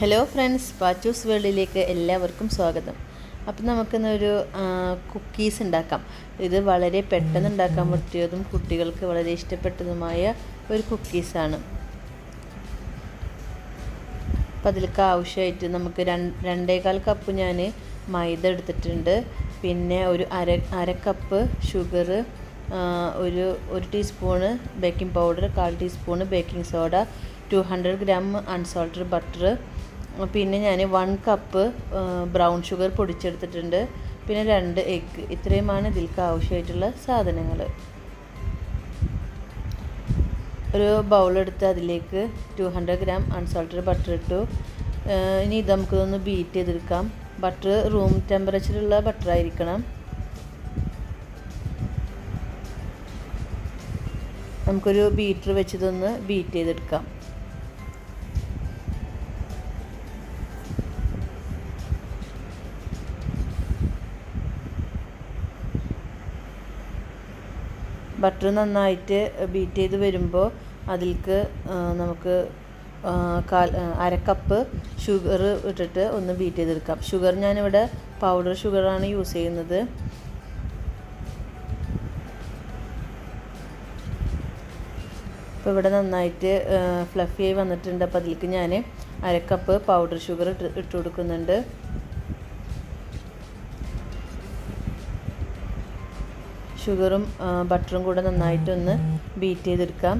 hello friends പാച്ചൂസ് വേൾഡിലേക്ക് എല്ലാവർക്കും സ്വാഗതം അപ്പം നമുക്കിന്നൊരു കുക്കീസ് ഉണ്ടാക്കാം ഇത് വളരെ പെട്ടെന്ന് ഉണ്ടാക്കാൻ പറ്റിയതും കുട്ടികൾക്ക് വളരെ ഇഷ്ടപ്പെട്ടതുമായ ഒരു കുക്കീസാണ് അപ്പം അതിലേക്ക് ആവശ്യമായിട്ട് നമുക്ക് രണ്ട് രണ്ടേകാൽ കപ്പ് ഞാൻ മൈദ എടുത്തിട്ടുണ്ട് പിന്നെ ഒരു അര അര കപ്പ് ഷുഗർ ഒരു ഒരു ടീസ്പൂണ് ബേക്കിംഗ് പൗഡർ കാൽ teaspoon baking soda two hundred gram unsalted butter പിന്നെ ഞാൻ വൺ കപ്പ് ബ്രൗൺ ഷുഗർ പൊടിച്ചെടുത്തിട്ടുണ്ട് പിന്നെ രണ്ട് എഗ്ഗ് ഇത്രയുമാണ് ഇതിലേക്ക് ആവശ്യമായിട്ടുള്ള സാധനങ്ങൾ ഒരു ബൗളെടുത്ത് അതിലേക്ക് two hundred gram unsalted butter ഇട്ടു ഇനി ഇത് നമുക്കിതൊന്ന് ബീറ്റ് ചെയ്തെടുക്കാം ബട്ടർ റൂം ടെമ്പറേച്ചറുള്ള ബട്ടർ ആയിരിക്കണം നമുക്കൊരു ബീറ്റർ വെച്ചിതൊന്ന് ബീറ്റ് ചെയ്തെടുക്കാം ബട്ടർ നന്നായിട്ട് ബീറ്റ് ചെയ്ത് വരുമ്പോൾ അതിലേക്ക് നമുക്ക് കാൽ അര കപ്പ് ഷുഗർ ഇട്ടിട്ട് ഒന്ന് ബീറ്റ് ചെയ്തെടുക്കാം ഷുഗർ ഞാനിവിടെ പൗഡർ ഷുഗറാണ് യൂസ് ചെയ്യുന്നത് ഇപ്പോൾ ഇവിടെ നന്നായിട്ട് ഫ്ലഫി ആയി വന്നിട്ടുണ്ട് അപ്പോൾ അതിലേക്ക് ഞാൻ അര കപ്പ് പൗഡർ ഷുഗർ ഇട്ട് ഇട്ട് കൊടുക്കുന്നുണ്ട് ഷുഗറും ബട്ടറും കൂടെ നന്നായിട്ടൊന്ന് ബീറ്റ് ചെയ്തെടുക്കാം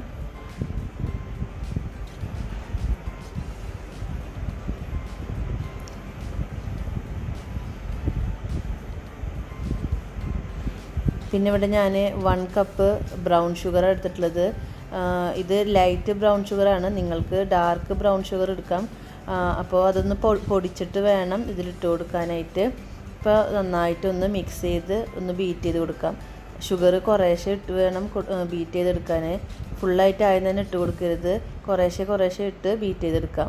പിന്നെ ഇവിടെ ഞാൻ വൺ കപ്പ് ബ്രൗൺ ഷുഗർ എടുത്തിട്ടുള്ളത് ഇത് ലൈറ്റ് ബ്രൗൺ ഷുഗറാണ് നിങ്ങൾക്ക് ഡാർക്ക് ബ്രൗൺ ഷുഗർ എടുക്കാം അപ്പോൾ അതൊന്ന് പൊടിച്ചിട്ട് വേണം ഇതിലിട്ട് കൊടുക്കാനായിട്ട് ഇപ്പോൾ നന്നായിട്ടൊന്ന് മിക്സ് ചെയ്ത് ഒന്ന് ബീറ്റ് ചെയ്ത് കൊടുക്കാം ഷുഗർ കുറേശ്ശെ ഇട്ട് വേണം ബീറ്റ് ചെയ്തെടുക്കാൻ ഫുള്ളായിട്ട് ആദ്യം തന്നെ ഇട്ട് കൊടുക്കരുത് കുറേശ്ശെ കുറേശ്ശെ ഇട്ട് ബീറ്റ് ചെയ്തെടുക്കാം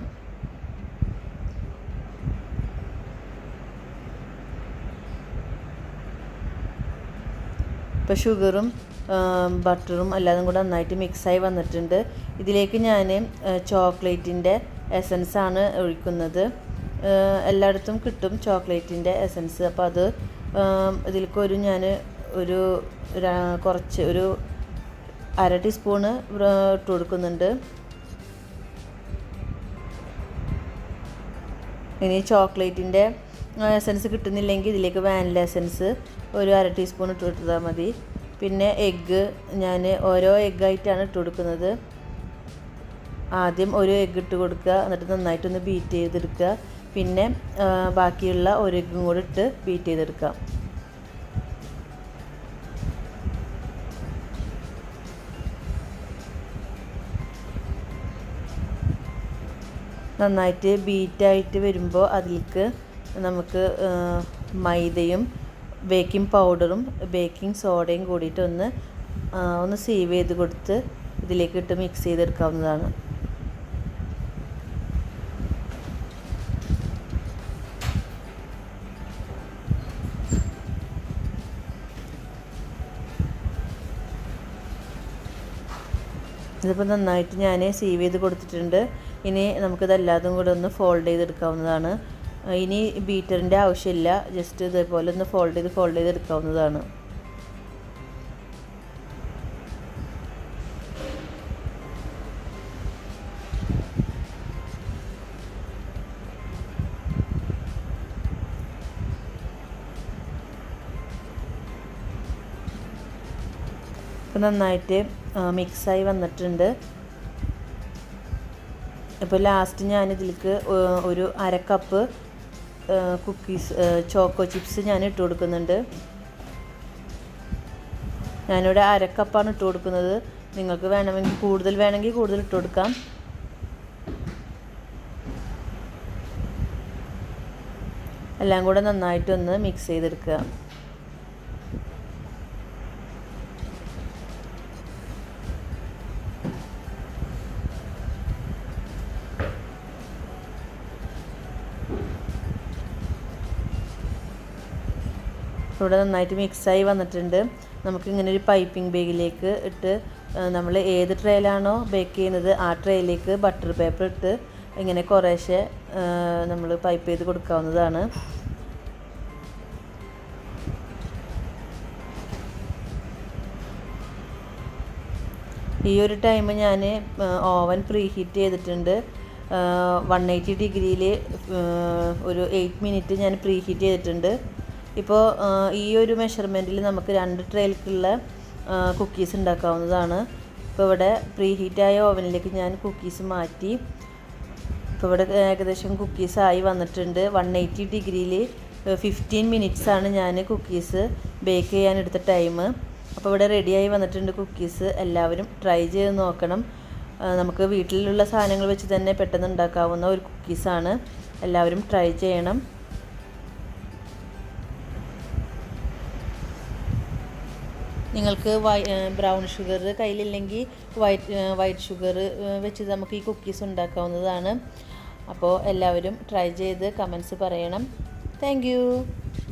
ഇപ്പോൾ ഷുഗറും ബട്ടറും എല്ലാതും കൂടെ നന്നായിട്ട് മിക്സായി വന്നിട്ടുണ്ട് ഇതിലേക്ക് ഞാൻ ചോക്ലേറ്റിൻ്റെ എസൻസ് ആണ് ഒഴിക്കുന്നത് എല്ലായിടത്തും കിട്ടും ചോക്ലേറ്റിൻ്റെ എസൻസ് അപ്പോൾ അത് ഇതിലേക്ക് ഒരു ഞാൻ ഒരു കുറച്ച് ഒരു അര ടീസ്പൂണ് ഇട്ട് കൊടുക്കുന്നുണ്ട് ഇനി ചോക്ലേറ്റിൻ്റെ എസൻസ് കിട്ടുന്നില്ലെങ്കിൽ ഇതിലേക്ക് വാനില എസൻസ് ഒരു അര ടീസ്പൂൺ ഇട്ട് കൊടുത്താൽ മതി പിന്നെ എഗ്ഗ് ഞാൻ ഓരോ എഗ്ഗായിട്ടാണ് ഇട്ട് കൊടുക്കുന്നത് ആദ്യം ഒരു എഗ്ഗ് ഇട്ട് കൊടുക്കുക എന്നിട്ട് നന്നായിട്ടൊന്ന് ബീറ്റ് ചെയ്തെടുക്കുക പിന്നെ ബാക്കിയുള്ള ഒരു എഗ്ഗും കൂടെ ഇട്ട് ബീറ്റ് ചെയ്തെടുക്കാം നന്നായിട്ട് ബീറ്റായിട്ട് വരുമ്പോൾ അതിലേക്ക് നമുക്ക് മൈദയും ബേക്കിംഗ് പൗഡറും ബേക്കിംഗ് സോഡയും കൂടിയിട്ട് ഒന്ന് ഒന്ന് സീവ് ചെയ്ത് കൊടുത്ത് ഇതിലേക്ക് ഇട്ട് മിക്സ് ചെയ്തെടുക്കാവുന്നതാണ് ഇതിപ്പോൾ നന്നായിട്ട് ഞാൻ സീവ് ചെയ്ത് കൊടുത്തിട്ടുണ്ട് ഇനി നമുക്കിതെല്ലാതും കൂടെ ഒന്ന് ഫോൾഡ് ചെയ്തെടുക്കാവുന്നതാണ് ഇനി ബീറ്ററിൻ്റെ ആവശ്യമില്ല ജസ്റ്റ് ഇതേപോലെ ഒന്ന് ഫോൾഡ് ചെയ്ത് ഫോൾഡ് ചെയ്ത് എടുക്കാവുന്നതാണ് ഇപ്പം നന്നായിട്ട് മിക്സായി വന്നിട്ടുണ്ട് ഇപ്പോൾ ലാസ്റ്റ് ഞാൻ ഇതിലേക്ക് ഒരു അര കപ്പ് കുക്കീസ് ചോക്കോ ചിപ്സ് ഞാൻ ഇട്ട് കൊടുക്കുന്നുണ്ട് ഞാനിവിടെ അര കപ്പാണ് ഇട്ട് കൊടുക്കുന്നത് നിങ്ങൾക്ക് വേണമെങ്കിൽ കൂടുതൽ വേണമെങ്കിൽ കൂടുതൽ ഇട്ട് കൊടുക്കാം എല്ലാം കൂടെ നന്നായിട്ടൊന്ന് മിക്സ് ചെയ്തെടുക്കുക ഇവിടെ നന്നായിട്ട് മിക്സായി വന്നിട്ടുണ്ട് നമുക്ക് ഇങ്ങനെ ഒരു പൈപ്പിംഗ് ബാഗിലേക്ക് ഇട്ട് നമ്മൾ ഏത് ട്രേയിലാണോ ബേക്ക് ചെയ്യുന്നത് ആ ട്രേയിലേക്ക് ബട്ടർ പേപ്പർ ഇട്ട് ഇങ്ങനെ കുറേശ്ശെ നമ്മൾ പൈപ്പ് ചെയ്ത് കൊടുക്കാവുന്നതാണ് ഈ ഒരു ടൈം ഞാൻ ഓവൻ പ്രീ ഹീറ്റ് ചെയ്തിട്ടുണ്ട് വൺ എയ്റ്റി ഡിഗ്രിയിൽ ഒരു എയ്റ്റ് മിനിറ്റ് ഞാൻ പ്രീ ഹീറ്റ് ചെയ്തിട്ടുണ്ട് ഇപ്പോൾ ഈ ഒരു മെഷർമെൻറ്റിൽ നമുക്ക് രണ്ട് ട്രേയിലേക്കുള്ള കുക്കീസ് ഉണ്ടാക്കാവുന്നതാണ് ഇപ്പോൾ ഇവിടെ പ്രീ ഹീറ്റായ ഓവനിലേക്ക് ഞാൻ കുക്കീസ് മാറ്റി ഇപ്പോൾ ഇവിടെ ഏകദേശം കുക്കീസ് ആയി വന്നിട്ടുണ്ട് വൺ എയ്റ്റി ഡിഗ്രിയിൽ ഫിഫ്റ്റീൻ മിനിറ്റ്സ് ആണ് ഞാൻ കുക്കീസ് ബേക്ക് ചെയ്യാൻ എടുത്ത ടൈം അപ്പോൾ ഇവിടെ റെഡിയായി വന്നിട്ടുണ്ട് കുക്കീസ് എല്ലാവരും ട്രൈ ചെയ്ത് നോക്കണം നമുക്ക് വീട്ടിലുള്ള സാധനങ്ങൾ വെച്ച് തന്നെ പെട്ടെന്ന് ഉണ്ടാക്കാവുന്ന ഒരു കുക്കീസാണ് എല്ലാവരും ട്രൈ ചെയ്യണം നിങ്ങൾക്ക് വൈ ബ്രൗൺ ഷുഗർ കയ്യിലില്ലെങ്കിൽ വൈറ്റ് വൈറ്റ് ഷുഗർ വെച്ച് നമുക്ക് ഈ കുക്കീസ് ഉണ്ടാക്കാവുന്നതാണ് അപ്പോൾ എല്ലാവരും ട്രൈ ചെയ്ത് കമൻസ് പറയണം താങ്ക്